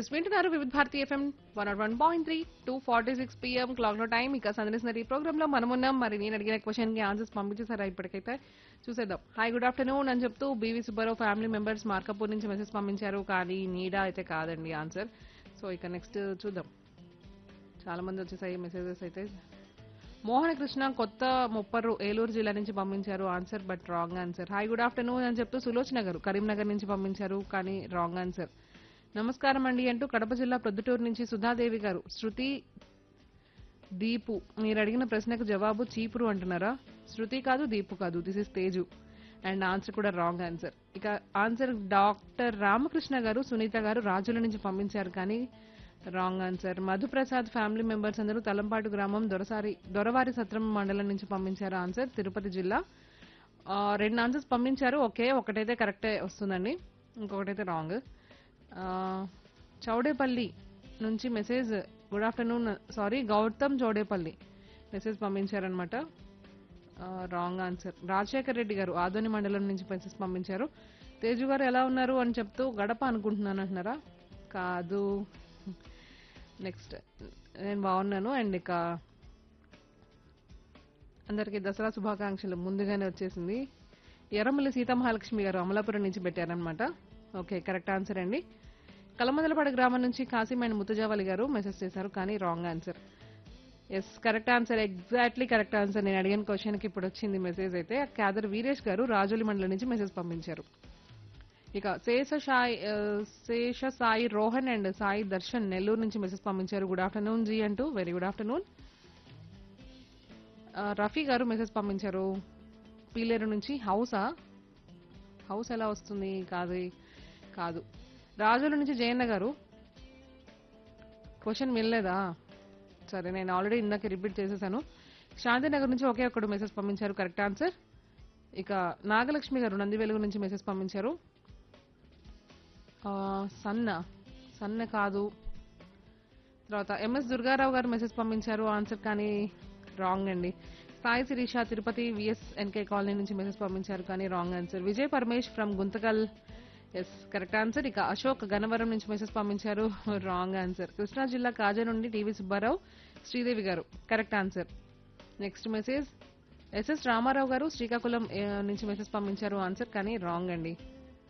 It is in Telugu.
ఎస్ వింటున్నారు Vividh Bharati F M one nought one point three two forty six P M clock లో టైం ఇక సందర్శిస్తున్న ఈ ప్రోగ్రామ్ లో మనం ఉన్నాం మరి నేను అడిగిన క్వశ్చన్ కి ఆన్సర్స్ పంపించేసారా ఇప్పటికైతే చూసేద్దాం హాయ్ గుడ్ ఆఫ్టర్నూన్ అని చెప్తూ B V Subbarao family members Markapur నుంచి మెసేజ్ పంపించారు కానీ నీడా అయితే కాదండి ఆన్సర్ సో ఇక నెక్స్ట్ చూద్దాం చాలా మంది వచ్చేసాయి మెసేజెస్ అయితే మోహన కృష్ణ కొత్త ముప్పరు ఏలూరు జిల్లా నుంచి పంపించారు answer but wrong answer hi good afternoon అని చెప్తూ సులోచన గారు కరీంనగర్ నుంచి పంపించారు కానీ రాంగ్ ఆన్సర్ నమస్కారం అండి అంటూ కడప జిల్లా ప్రొద్దుటూరు నుంచి సుధాదేవి గారు శృతి దీపు మీరు అడిగిన ప్రశ్నకు జవాబు చీపురు అంటున్నారా శృతి కాదు దీపు కాదు this is Teju and answer కూడా రాంగ్ ఆన్సర్ ఇక ఆన్సర్ డాక్టర్ రామకృష్ణ గారు సునీత గారు రాజుల నుంచి పంపించారు కానీ wrong answer Madhuprasad family members అందరూ తలంపాటు గ్రామం దొరసారి దొరవారి సత్రం మండలం నుంచి పంపించారు ఆన్సర్ తిరుపతి జిల్లా ఆ, రెండు ఆన్సర్స్ పంపించారు ఓకే ఒకటైతే కరెక్టే వస్తుందండి ఇంకొకటైతే రాంగ్ చౌడేపల్లి నుంచి message good afternoon sorry Gautam Chowdepalli message పంపించారనమాట రాంగ్ ఆన్సర్ రాజశేఖర్ రెడ్డి గారు ఆదోని మండలం నుంచి మెసేజ్ పంపించారు తేజు గారు ఎలా ఉన్నారు అని చెప్తూ గడప అనుకుంటున్నాను అంటున్నారా కాదు నెక్స్ట్ నేను బాగున్నాను అండ్ ఇక అందరికీ దసరా శుభాకాంక్షలు ముందుగానే వచ్చేసింది ఎర్రమల్లి సీతామహాలక్ష్మి గారు అమలాపురం నుంచి పెట్టారనమాట ఓకే కరెక్ట్ ఆన్సర్ అండి కలమందలపాడు గ్రామం నుంచి కాసిం అండ్ ముత్తజావలి గారు మెసేజ్ చేశారు కానీ wrong answer yes correct answer exactly correct answer నేను అడిగిన క్వశ్చన్కి ఇప్పుడు వచ్చింది మెసేజ్ అయితే క్యాదర్ వీరేష్ గారు రాజోలి మండలం నుంచి మెసేజ్ పంపించారు ఇక శేష సాయి ఆ, శేష సాయి రోహన్ అండ్ సాయి దర్శన్ నెల్లూరు నుంచి మెసేజ్ పంపించారు గుడ్ ఆఫ్టర్నూన్ జీ అంటూ very good afternoon Rafi garu message పంపించారు పీలేరు నుంచి హౌసా హౌస్ ఎలా వస్తుంది కాదు కాదు రాజుల నుంచి జయన్న గారు క్వశ్చన్ వినలేదా సరే నేను ఆల్రెడీ ఇందాక రిపీట్ చేసేసాను శాంతినగర్ నుంచి ఒకే ఒక్కడు మెసేజ్ పంపించారు కరెక్ట్ ఆన్సర్ ఇక నాగలక్ష్మి గారు నంది వెలుగు నుంచి మెసేజ్ పంపించారు ఆ, సన్న సన్న కాదు తర్వాత ఎంఎస్ దుర్గారావు గారు మెసేజ్ పంపించారు ఆన్సర్ కానీ రాంగ్ అండి Sai Sirisha Tirupati V S N K colony నుంచి మెసేజ్ పంపించారు కానీ wrong answer Vijay Paramesh from Guntakal yes correct answer ఇక అశోక్ గన్నవరం నుంచి మెసేజ్ పంపించారు రాంగ్ ఆన్సర్ కృష్ణా జిల్లా కాజా నుండి TV Subbarao Sridevi garu correct answer next message S S Ramarao garu Srikakulam ఆ, నుంచి మెసేజ్ పంపించారు ఆన్సర్ కానీ రాంగ్ అండి